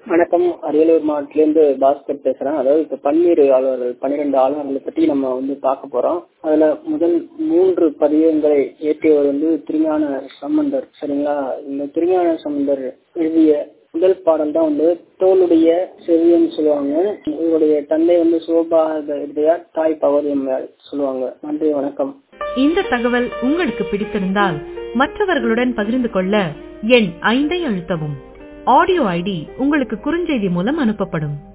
வணக்கம் அரியலூர் மாவட்டத்திலேருந்து பாஸ்கர் பேசுறேன் அதாவது இப்ப பன்னீர் ஆளுநர்கள் பன்னிரெண்டு ஆளுநர்களை பற்றி நம்ம வந்து பார்க்க போறோம் அதுல முதல் மூன்று பதியங்களை இயற்றியவர் வந்து திருஞான சம்பந்தர் சரிங்களா இந்த திருஞான சம்பந்தர் எழுதிய முதல் பாடல் தான் வந்து தோளுடைய செவியன்னு சொல்லுவாங்க இவருடைய தந்தை வந்து சிவபாதையார் தாய் பகவதி அம்மையார் சொல்லுவாங்க நன்றி வணக்கம் இந்த தகவல் உங்களுக்கு பிடித்திருந்தால் மற்றவர்களுடன் பகிர்ந்து கொள்ள எண் ஐந்தை அழுத்தவும் ஆடியோ ஐடி உங்களுக்கு குறுஞ்செய்தி மூலம் அனுப்பப்படும்